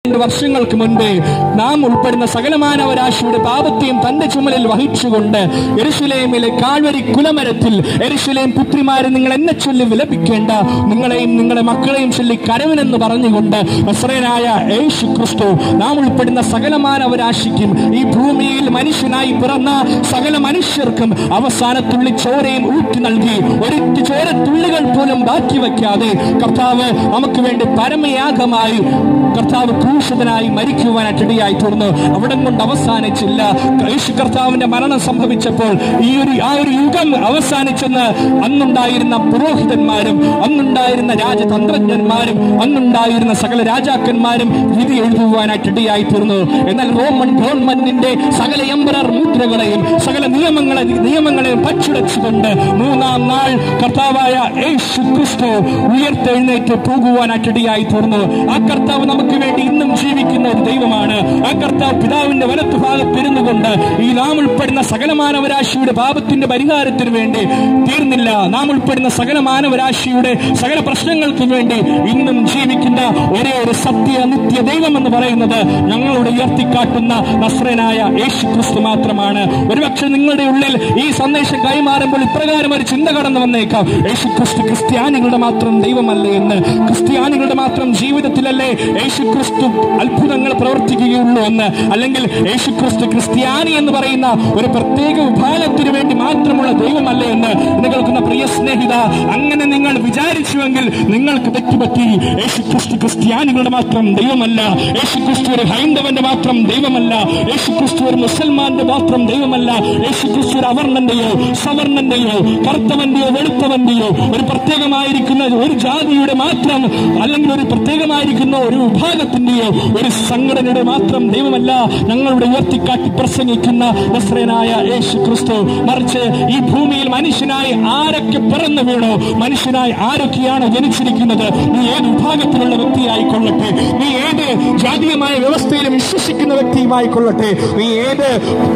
രണ്ട് വർഷങ്ങൾക്ക് മുൻപേ നാം ഉൾപ്പെടുന്ന സകലമാനവരാശിയുടെ പാപത്തെയും തന്റെ ചുമലിൽ വഹിച്ചുകൊണ്ട് എരുശലേമിലെ കാൽവരി കുലമരത്തിൽ എരുശലേം പുത്രിമാരെ നിങ്ങൾ എന്നെ ചൊല്ലി വിലപിക്കേണ്ട നിങ്ങളെയും നിങ്ങളുടെ മക്കളെയും ചൊല്ലി കരവനെന്ന് പറഞ്ഞുകൊണ്ട് നസ്രയനായ യേശു ക്രിസ്തു നാം ഉൾപ്പെടുന്ന സകലമാനവരാശിക്കും ഈ ഭൂമിയിൽ മനുഷ്യനായി പിറന്ന സകല മനുഷ്യർക്കും അവസാനത്തുള്ളി ചോരയും ഊറ്റി നൽകി ഒരിറ്റ് ചോരത്തുള്ളികൾ പോലും ബാക്കി വയ്ക്കാതെ കർത്താവ് നമുക്ക് വേണ്ടി പരമയാഗമായി കർത്താവ് ക്രൂശിതനായി മരിക്കുവാനായിട്ട് ഇടയായി തീർന്നു അവിടെ കൊണ്ട് അവസാനിച്ചില്ല യേശു കർത്താവിന്റെ മരണം സംഭവിച്ചപ്പോൾ ഈ ഒരു ആ ഒരു യുഗം അവസാനിച്ചെന്ന് അന്നുണ്ടായിരുന്ന പുരോഹിതന്മാരും അന്നുണ്ടായിരുന്ന രാജതന്ത്രജ്ഞന്മാരും അന്നുണ്ടായിരുന്ന സകല രാജാക്കന്മാരും വിധി എഴുതുവാനായിട്ട് ഇടയായി തീർന്നു എന്നാൽ റോമൻ ഗവൺമെന്റിന്റെ സകല എംബറർ മുദ്രകളെയും സകല നിയമങ്ങളെ നിയമങ്ങളെയും പച്ചുടച്ചുകൊണ്ട് മൂന്നാം നാൾ കർത്താവായ യേശു ക്രിസ്തു ഉയർത്തെഴുന്നേറ്റ് പോകുവാനായിട്ട് ഇടയായി തീർന്നു ആ കർത്താവ് നമുക്ക് വേണ്ടി ഇന്നും ജീവിക്കുന്ന ഒരു ദൈവമാണ് ആ കർത്താവ് പിതാവിന്റെ വലത്തു ഭാഗത്തിരുന്നു കൊണ്ട് ഈ നാം ഉൾപ്പെടുന്ന സകല മാനവരാശിയുടെ പാപത്തിന്റെ പരിഹാരത്തിന് വേണ്ടി തീർന്നില്ല നാം ഉൾപ്പെടുന്ന സകല മാനവരാശിയുടെ സകല പ്രശ്നങ്ങൾക്ക് വേണ്ടി ഇന്നും ജീവിക്കുന്ന ഒരേ ഒരു സത്യ നിത്യ ദൈവം എന്ന് പറയുന്നത് ഞങ്ങളോട് ഉയർത്തിക്കാട്ടുന്ന നസ്രനായ യേശു ക്രിസ്തു മാത്രമാണ് ഒരുപക്ഷെ നിങ്ങളുടെ ഉള്ളിൽ ഈ സന്ദേശം കൈമാറുമ്പോൾ ഇപ്രകാരം ഒരു ചിന്ത കടന്നു വന്നേക്കാം യേശു ക്രിസ്തു ക്രിസ്ത്യാനികളുടെ മാത്രം ദൈവമല്ലേ എന്ന് ക്രിസ്ത്യാനികളുടെ മാത്രം ജീവിതത്തിലല്ലേ യേശു ക്രിസ്തു അത്ഭുതങ്ങൾ പ്രവർത്തിക്കുകയുള്ളൂ എന്ന് അല്ലെങ്കിൽ യേശു ക്രിസ്തു ക്രിസ്ത്യാനി എന്ന് പറയുന്ന ഒരു പ്രത്യേക വിഭാഗത്തിന് വേണ്ടി മാത്രമുള്ള ദൈവമല്ലേ എന്ന് എന്നെ കേൾക്കുന്ന പ്രിയ സ്നേഹിത അങ്ങനെ നിങ്ങൾ വിചാരിച്ചുവെങ്കിൽ നിങ്ങൾക്ക് തെറ്റുപറ്റി യേശു ക്രിസ്തു ക്രിസ്ത്യാനികളുടെ മാത്രം ദൈവമല്ല യേശു ക്രിസ്തു ഒരു ഹൈന്ദവന്റെ മാത്രം ദൈവമല്ല യേശു ക്രിസ്തു ഒരു മുസൽമാന്റെ മാത്രം ദൈവമല്ല യേശു ക്രിസ്തു ഒരു അവർണന്റെയോ സവർണന്റെയോ കറുത്തവന്റെയോ വെളുത്തവന്റെയോ ഒരു പ്രത്യേകമായിരിക്കുന്ന ഒരു ജാതിയുടെ മാത്രം അല്ലെങ്കിൽ ഒരു പ്രത്യേകമായിരിക്കുന്ന ഒരു വിഭാഗത്തിന്റെയോ ഒരു സംഘടനയുടെ മാത്രം ദൈവമല്ല ഞങ്ങളുടെ ഉയർത്തിക്കാട്ടി പ്രസംഗിക്കുന്ന നസ്രനായ യേശു ക്രിസ്തു മറിച്ച് ഈ ഭൂമിയിൽ മനുഷ്യനായി ആരൊക്കെ പിറന്നു വീണോ മനുഷ്യനായി ആരൊക്കെയാണ് ജനിച്ചിരിക്കുന്നത് നീ ഏത് വിഭാഗത്തിലുള്ള വ്യക്തിയായിക്കൊള്ളട്ടെ നീ ഏത് ജാതീയമായ വ്യവസ്ഥയിലും വിശ്വസിക്കുന്ന വ്യക്തിയുമായിക്കൊള്ളട്ടെ നീ ഏത്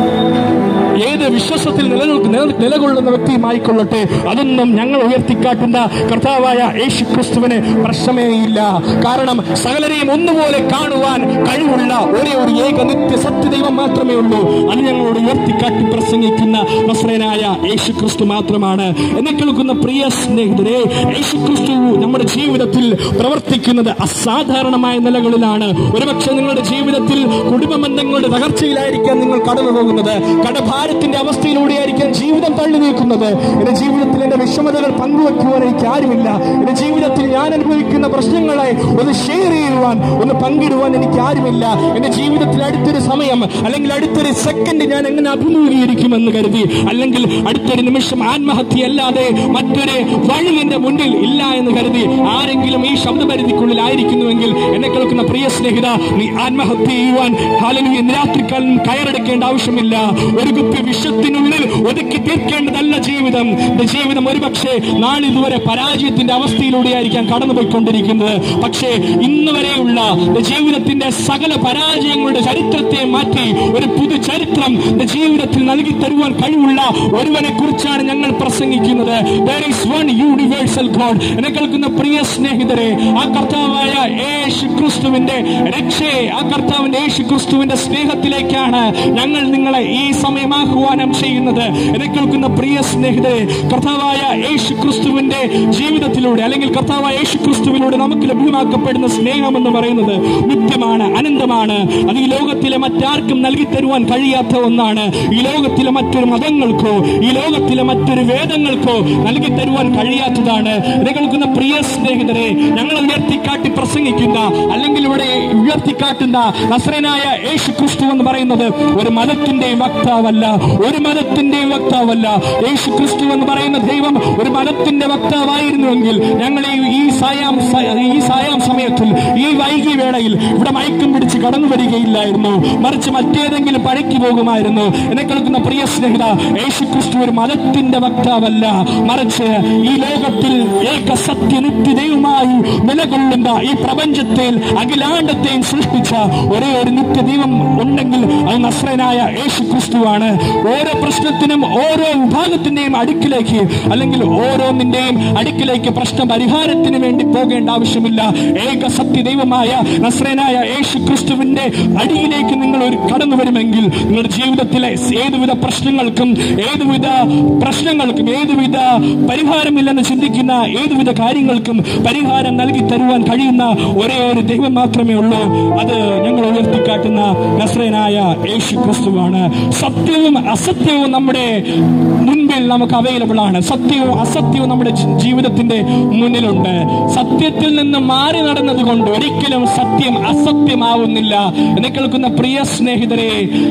ഏത് വിശ്വാസത്തിൽ നിലനിൽക്ക് നില- നിലകൊള്ളുന്ന വ്യക്തിയുമായിക്കൊള്ളട്ടെ അതൊന്നും ഞങ്ങൾ ഉയർത്തിക്കാട്ടുന്ന കർത്താവായ യേശു ക്രിസ്തുവിന് പ്രശ്നമേയില്ല കാരണം സകലരെയും ഒന്നുപോലെ കാണുവാൻ കഴിവുള്ള ഒരേ ഒരു ഏക നിത്യ സത്യദൈവം മാത്രമേ ഉള്ളൂ അത് ഞങ്ങളോട് ഉയർത്തിക്കാട്ടി പ്രസംഗിക്കുന്ന നസ്രനായ യേശു ക്രിസ്തു മാത്രമാണ് എന്നെ കേൾക്കുന്ന പ്രിയ സ്നേഹിതരെ യേശു ക്രിസ്തു നമ്മുടെ ജീവിതത്തിൽ പ്രവർത്തിക്കുന്നത് അസാധാരണമായ നിലകളിലാണ് ഒരുപക്ഷെ നിങ്ങളുടെ ജീവിതത്തിൽ കുടുംബ ബന്ധങ്ങളുടെ തകർച്ചയിലായിരിക്കാം നിങ്ങൾ കടന്നു പോകുന്നത് കടഭാരത്തിന്റെ അവസ്ഥയിലൂടെയായിരിക്കാം ജീവിതം തള്ളി നീക്കുന്നത് എന്റെ ജീവിതത്തിൽ എന്റെ വിഷമതകൾ പങ്കുവെക്കുവാൻ എനിക്ക് ആരുമില്ല എന്റെ ജീവിതത്തിൽ ഞാൻ അനുഭവിക്കുന്ന പ്രശ്നങ്ങളെ ഒന്ന് ഷെയർ ചെയ്യുവാൻ ഒന്ന് പങ്കിടുവാൻ എനിക്ക് ആരുമില്ല എന്റെ ജീവിതത്തിൽ അടുത്തൊരു സമയം അല്ലെങ്കിൽ അടുത്തൊരു സെക്കൻഡ് ഞാൻ എങ്ങനെ അഭിമുഖീകരിക്കുമെന്ന് കരുതി അല്ലെങ്കിൽ അടുത്തൊരു നിമിഷം ആത്മഹത്യ അല്ലാതെ മറ്റൊരു വഴി എന്റെ മുന്നിൽ ഇല്ല എന്ന് കരുതി ആരെങ്കിലും ഈ ശബ്ദപരിധിക്കുള്ളിൽ ആയിരിക്കുന്നുവെങ്കിൽ എന്നെ കേൾക്കുന്ന പ്രിയ സ്നേഹിത നീ ആത്മഹത്യ ചെയ്യുവാൻ ഹാലലുയ രാത്രിക്കാലം കയറെടുക്കേണ്ട ആവശ്യമില്ല ഒരു കുപ്പി വിഷത്തിനുള്ളിൽ ഒതുക്കി തീർക്കേണ്ടതല്ല ജീവിതം നിന്റെ ജീവിതം ഒരുപക്ഷെ നാളിതുവരെ പരാജയത്തിന്റെ അവസ്ഥയിലൂടെയായിരിക്കാം കടന്നുപോയിക്കൊണ്ടിരിക്കുന്നത് പക്ഷേ ഇന്ന് വരെയുള്ള നിന്റെ ജീവിതത്തിന്റെ സകല പരാജയങ്ങളുടെ ചരിത്രത്തെ മാറ്റി ഒരു പുതു ചരിത്രം നിന്റെ ജീവിതത്തിൽ നൽകി തരുവാൻ കഴിവുള്ള ഒരുവനെ കുറിച്ചാണ് ഞങ്ങൾ പ്രസംഗിക്കുന്നത് There is one universal God. എന്നെ കേൾക്കുന്ന പ്രിയ സ്നേഹിതരെ ആ കർത്താവായ യേശു ക്രിസ്തുവിന്റെ രക്ഷയെ ആ കർത്താവിന്റെ യേശു ക്രിസ്തുവിന്റെ സ്നേഹത്തിലേക്കാണ് ഞങ്ങൾ നിങ്ങളെ ഈ സമയം ആഹ്വാനം ചെയ്യുന്നത് എന്നെ കേൾക്കുന്ന പ്രിയ സ്നേഹിതരെ കർത്താവായ യേശു ക്രിസ്തുവിന്റെ ജീവിതത്തിലൂടെ അല്ലെങ്കിൽ കർത്താവായ യേശു ക്രിസ്തുവിലൂടെ നമുക്ക് ലഭ്യമാക്കപ്പെടുന്ന സ്നേഹം എന്ന് പറയുന്നത് നിത്യമാണ് അനന്തമാണ് അത് ഈ ലോകത്തിലെ മറ്റാർക്കും നൽകി തരുവാൻ കഴിയാത്ത ഒന്നാണ് ഈ ലോകത്തിലെ മറ്റൊരു മതങ്ങൾക്കോ ഈ ലോകത്തിലെ മറ്റൊരു വേദങ്ങൾക്കോ നൽകി തരുവാൻ കഴിയാത്തതാണ് ഇത് കേൾക്കുന്ന പ്രിയ സ്നേഹിതരെ ഞങ്ങൾ ഉയർത്തിക്കാട്ടി പ്രസംഗിക്കുന്ന അല്ലെങ്കിൽ ഇവിടെ ഉയർത്തിക്കാട്ടുന്ന നസ്രനായ യേശു ക്രിസ്തു എന്ന് പറയുന്നത് ഒരു മതത്തിന്റെയും വക്താവല്ല ഒരു മതത്തിന്റെയും വക്താവല്ല യേശു ക്രിസ്തു എന്ന് പറയുന്ന ദൈവം ഒരു മതത്തിന്റെ വക്താവായിരുന്നുവെങ്കിൽ ഞങ്ങൾ ഈ- ഈ സായാം സ- ഈ സായാം സമയത്തിൽ ഈ വൈകി വേളയിൽ ഇവിടെ മയക്കം പിടിച്ച് കടന്നു വരികയില്ലായിരുന്നു മറിച്ച് മറ്റേതെങ്കിലും പഴക്കി പോകുമായിരുന്നു എന്നെ കേൾക്കുന്ന പ്രിയ സ്നേഹിത യേശു ക്രിസ്തു ഒരു മതത്തിന്റെ വക്താവല്ല മറിച്ച് ഈ ലോകത്തിൽ ഏക സത്യനിത്യ ദൈവമായി നിലകൊള്ളുന്ന ഈ പ്രപഞ്ചത്തിൽ അഖിലാണ്ടത്തെയും സൃഷ്ടിച്ച ഒരേ ഒരു നിത്യദൈവം ഉണ്ടെങ്കിൽ അത് നസ്രനായ യേശു ക്രിസ്തുവാണ് ഓരോ പ്രശ്നത്തിനും ഓരോ വിഭാഗത്തിന്റെയും അടുക്കിലേക്ക് അല്ലെങ്കിൽ ഓരോന്നിന്റെയും അടുക്കിലേക്ക് പ്രശ്ന പരിഹാരത്തിന് വേണ്ടി പോകേണ്ട ആവശ്യമില്ല ഏക സത്യദൈവമായ നസ്രനായ യേശു ക്രിസ്തുവിന്റെ അടിയിലേക്ക് നിങ്ങൾ ഒരു കടന്നു വരുമെങ്കിൽ നിങ്ങളുടെ ജീവിതത്തിലെ ഏതുവിധ പ്രശ്നങ്ങൾക്കും ഏതുവിധ പ്രശ്നങ്ങൾക്കും ഏതുവിധ പരിഹാരമില്ലെന്ന് ചിന്തിക്കുന്ന ഏതുവിധ കാര്യങ്ങൾക്കും പരിഹാരം നൽകി തരുവാൻ കഴിയുന്ന ഒരേ ഒരു ദൈവം മാത്രമേ ഉള്ളൂ അത് ഞങ്ങൾ ഉയർത്തിക്കാട്ടുന്ന നസ്രനായ യേശു ക്രിസ്തുവാണ് സത്യവും അസത്യവും നമ്മുടെ മുൻപിൽ നമുക്ക് അവൈലബിൾ ആണ് സത്യവും അസത്യവും നമ്മുടെ ജി- ജീവിതത്തിന്റെ മുന്നിലുണ്ട് സത്യത്തിൽ നിന്ന് മാറി നടന്നത് കൊണ്ട് ഒരിക്കലും സത്യം അസത്യമാവുന്നില്ല എന്ന് കേൾക്കുന്ന പ്രിയ സ്നേഹിതരെ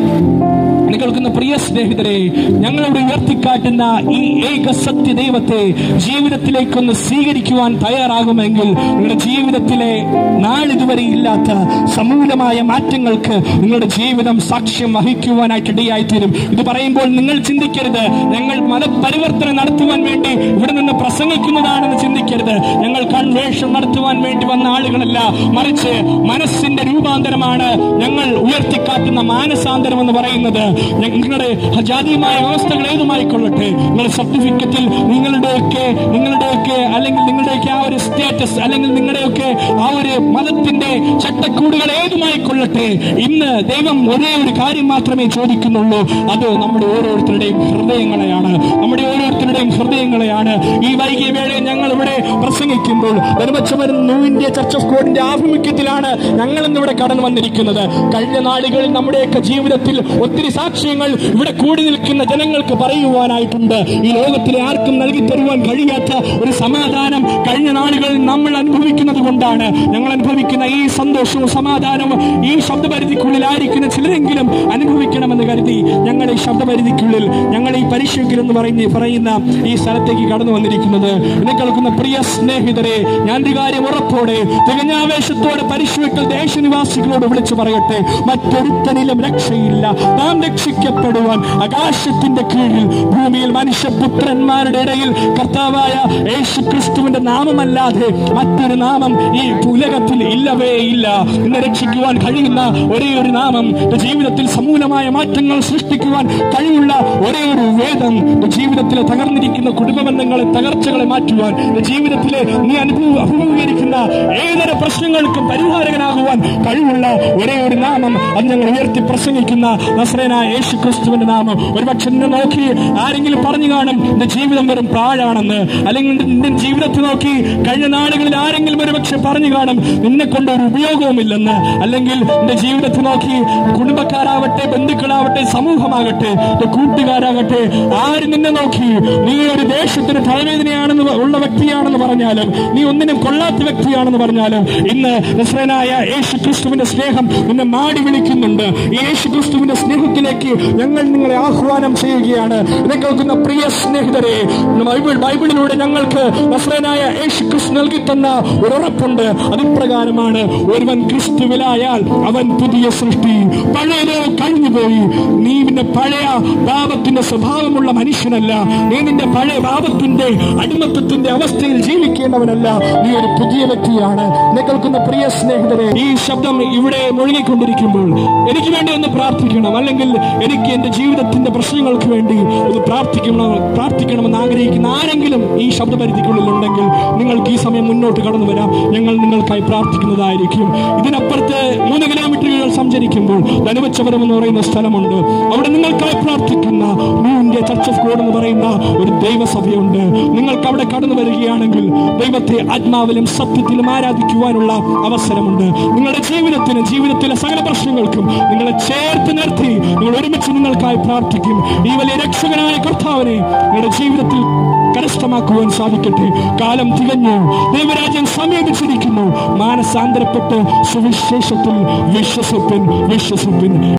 എന്ന് കേൾക്കുന്ന പ്രിയ സ്നേഹിതരെ ഞങ്ങളോട് ഉയർത്തിക്കാട്ടുന്ന ഈ ഏക സത്യ ദൈവത്തെ ജീവിതത്തിലേക്കൊന്ന് സ്വീകരിക്കുവാൻ തയ്യാറാകുമെങ്കിൽ നിങ്ങളുടെ ജീവിതത്തിലെ നാളിതുവരെ ഇല്ലാത്ത സമൂലമായ മാറ്റങ്ങൾക്ക് നിങ്ങളുടെ ജീവിതം സാക്ഷ്യം വഹിക്കുവാനായിട്ട് ഇടയായിത്തീരും ഇത് പറയുമ്പോൾ നിങ്ങൾ ചിന്തിക്കരുത് ഞങ്ങൾ മതപരിവർത്തനം നടത്തുവാൻ വേണ്ടി ഇവിടെ നിന്ന് പ്രസംഗിക്കുന്നതാണെന്ന് ചിന്തിക്കരുത് ഞങ്ങൾ കൺവേഷൻ നടത്തുവാൻ വേണ്ടി വന്ന ആളുകളല്ല മറിച്ച് മനസ്സിന്റെ രൂപാന്തരമാണ് ഞങ്ങൾ ഉയർത്തിക്കാട്ടുന്ന മാനസാന്തരം എന്ന് പറയുന്നത് നിങ്ങളുടെ ജാതീയമായ വ്യവസ്ഥകൾ ഏതുമായിക്കൊള്ളട്ടെ നിങ്ങളുടെ സർട്ടിഫിക്കറ്റിൽ നിങ്ങളുടെയൊക്കെ നിങ്ങളുടെയൊക്കെ അല്ലെങ്കിൽ നിങ്ങളുടെയൊക്കെ ആ ഒരു സ്റ്റേറ്റസ് അല്ലെങ്കിൽ നിങ്ങളുടെയൊക്കെ ആ ഒരു മതത്തിന്റെ ചട്ടക്കൂടുകൾ ഏതുമായിക്കൊള്ളട്ടെ ഇന്ന് ദൈവം ഒരേ ഒരു കാര്യം മാത്രമേ ചോദിക്കുന്നുള്ളൂ അത് നമ്മുടെ ഓരോരുത്തരുടെയും ഹൃദയങ്ങളെയാണ് നമ്മുടെ ഓരോരുത്തരുടെയും ഹൃദയങ്ങളെയാണ് ഈ വൈകിയ വേളയിൽ ഞങ്ങൾ ഇവിടെ പ്രസംഗിക്കുമ്പോൾ ധർമ്മച്ചവരും ന്യൂവിന്റെ ചർച്ച് ഓഫ് ഗോഡിന്റെ ആഭിമുഖ്യത്തിലാണ് ഞങ്ങൾ ഇന്ന് ഇവിടെ കടന്നു വന്നിരിക്കുന്നത് കഴിഞ്ഞ നാളുകളിൽ നമ്മുടെയൊക്കെ ജീവിതത്തിൽ ഒത്തിരി സാക്ഷ്യങ്ങൾ ഇവിടെ കൂടി നിൽക്കുന്ന ജനങ്ങൾക്ക് പറയുവാനായിട്ടുണ്ട് ഈ ലോകത്തിലെ ആർക്കും നൽകി തരുവാൻ കഴിയാത്ത ഒരു സമാധാനം കഴിഞ്ഞ നാളുകളിൽ നമ്മൾ അനുഭവിക്കുന്നത് കൊണ്ടാണ് ഞങ്ങൾ അനുഭവിക്കുന്ന ഈ സന്തോഷവും സമാധാനവും ഈ ശബ്ദപരിധിക്കുള്ളിലായിരിക്കുന്ന ചിലരെങ്കിലും അനുഭവിക്കണമെന്ന് കരുതി ഞങ്ങൾ ഈ ശബ്ദപരിധിക്കുള്ളിൽ ഞങ്ങൾ ഈ പരിശുക്കിൽ എന്ന് പറയുന്ന പറയുന്ന ഈ സ്ഥലത്തേക്ക് കടന്നു വന്നിരിക്കുന്നത് എന്നെ കേൾക്കുന്ന പ്രിയ സ്നേഹിതരെ ഞാൻ ഒരു കാര്യം ഉറപ്പോടെ തികഞ്ഞാവേശത്തോടെ പരിശുക്കൾ ദേശനിവാസികളോട് വിളിച്ചു പറയട്ടെ മറ്റൊരുത്തനിലും രക്ഷയില്ല നാം രക്ഷിക്കപ്പെടുവാൻ ആകാശത്തിന്റെ കീഴിൽ ഭൂമിയിൽ മനുഷ്യപുത്രന്മാരുടെ ഇടയിൽ കർത്താവായ യേശു ക്രിസ്തുവിന്റെ നാമമല്ലാതെ മറ്റൊരു നാമം ഈ ഉലകത്തിൽ ഇല്ലവേ ഇല്ല ഇന്ന് രക്ഷിക്കുവാൻ കഴിയുന്ന ഒരേ ഒരു നാമം നിന്റെ ജീവിതത്തിൽ സമൂലമായ മാറ്റങ്ങൾ സൃഷ്ടിക്കുവാൻ കഴിവുള്ള ഒരേ ഒരു വേദം നിന്റെ ജീവിതത്തിലെ തകർന്നിരിക്കുന്ന കുടുംബ ബന്ധങ്ങളെ തകർച്ചകളെ മാറ്റുവാൻ നിന്റെ ജീവിതത്തിലെ നീ അനുഭവ അഭിമുഖീകരിക്കുന്ന ഏതൊരു പ്രശ്നങ്ങൾക്കും പരിഹാരകനാകുവാൻ കഴിവുള്ള ഒരേ ഒരു നാമം അത് ഞങ്ങൾ ഉയർത്തി പ്രസംഗിക്കുന്ന നസ്രേനായ യേശു ക്രിസ്തുവിന്റെ നാമം ഒരുപക്ഷെ നിന്നെ നോക്കി ആരെങ്കിലും പറഞ്ഞു കാണും നിന്റെ ജീവിതം വെറും പാഴാണെന്ന് അല്ലെങ്കിൽ നിന്റെ- നിന്റെ ജീവിതത്തെ നോക്കി കഴിഞ്ഞ നാളുകളിൽ ആരെങ്കിലും ഒരുപക്ഷെ പറഞ്ഞു കാണും നിന്നെ കൊണ്ട് ഒരു ഉപയോഗവുമില്ലെന്ന് അല്ലെങ്കിൽ നിന്റെ ജീവിതത്തെ നോക്കി കുടുംബക്കാരാവട്ടെ ബന്ധുക്കളാവട്ടെ സമൂഹമാകട്ടെ നിന്റെ കൂട്ടുകാരാകട്ടെ ആര് നിന്നെ നോക്കി നീ ഒരു ദേശത്തിന് തലവേദനയാണെന്ന് പ- ഉള്ള വ്യക്തിയാണെന്ന് പറഞ്ഞാലും നീ ഒന്നിനും കൊള്ളാത്ത വ്യക്തിയാണെന്ന് പറഞ്ഞാലും ഇന്ന് നസ്രനായ യേശു ക്രിസ്തുവിന്റെ സ്നേഹം നിന്നെ മാടി വിളിക്കുന്നുണ്ട് ഈ യേശു ക്രിസ്തുവിന്റെ സ്നേഹത്തിലേക്ക് ഞങ്ങൾ നിങ്ങളെ ആഹ്വാനം ചെയ്യുകയാണ് എന്നെ കേൾക്കുന്ന പ്രിയ സ്നേഹിതരെ ബൈബിൾ ബൈബിളിലൂടെ ഞങ്ങൾക്ക് നസ്രനായ യേശു ക്രിസ്തു നൽകി തന്ന ഒരു ഉറപ്പുണ്ട് അതിപ്രകാരമാണ് ഒരുവൻ ക്രിസ്തുവിലായാൽ അവൻ പുതിയ സൃഷ്ടി പഴയതോ കഴിഞ്ഞുപോയി നീ നിന്റെ പഴയ പാപത്തിന്റെ സ്വഭാവമുള്ള മനുഷ്യനല്ല നീ നിന്റെ പഴയ പാപത്തിന്റെ അടിമത്തത്തിന്റെ അവസ്ഥയിൽ ജീവിക്കേണ്ടവനല്ല നീ ഒരു പുതിയ വ്യക്തിയാണ് എന്നെ കേൾക്കുന്ന പ്രിയ സ്നേഹിതരെ ഈ ശബ്ദം ഇവിടെ മുഴുകിക്കൊണ്ടിരിക്കുമ്പോൾ എനിക്ക് വേണ്ടി ഒന്ന് പ്രാർത്ഥിക്കണം അല്ലെങ്കിൽ എനിക്ക് എന്റെ ജീവിതത്തിന്റെ പ്രശ്നങ്ങൾക്ക് വേണ്ടി ഒന്ന് പ്രാർത്ഥിക്കണം പ്രാർത്ഥിക്കണമെന്ന് ആഗ്രഹിക്കുന്ന ആരെങ്കിലും ഈ ശബ്ദപരിധിക്കുള്ളിൽ ഉണ്ടെങ്കിൽ നിങ്ങൾക്ക് ഈ സമയം മുന്നോട്ട് കടന്നു വരാം ഞങ്ങൾ നിങ്ങൾക്കായി പ്രാർത്ഥിക്കുന്നതായിരിക്കും ഇതിനപ്പുറത്ത് മൂന്ന് കിലോമീറ്ററുകൾ സഞ്ചരിക്കുമ്പോൾ ധനുവച്ചവരം എന്ന് പറയുന്ന സ്ഥലമുണ്ട് അവിടെ നിങ്ങൾക്കായി പ്രാർത്ഥിക്കുന്ന new India church of God എന്ന് പറയുന്ന ഒരു ദൈവസഭയുണ്ട് നിങ്ങൾക്ക് അവിടെ കടന്നു വരികയാണെങ്കിൽ ദൈവത്തെ ആത്മാവിലും സത്യത്തിലും ആരാധിക്കുവാനുള്ള അവസരമുണ്ട് നിങ്ങളുടെ ജീവിതത്തിന് ജീവിതത്തിലെ സകല പ്രശ്നങ്ങൾക്കും നിങ്ങളെ ചേർത്ത് നിർത്തി നിങ്ങൾ ഒരുമിച്ച് നിങ്ങൾക്കായി പ്രാർത്ഥിക്കും ഈ വലിയ രക്ഷകനായ കർത്താവിനെ നിങ്ങളുടെ ജീവിതത്തിൽ കരസ്ഥമാക്കുവാൻ സാധിക്കട്ടെ കാലം തികഞ്ഞു ദൈവരാജ്യം സമീപിച്ചിരിക്കുന്നു മാനസാന്തരപ്പെട്ട് സുവിശേഷത്തിൽ വിശ്വസിപ്പിൻ വിശ്വസിപ്പിൻ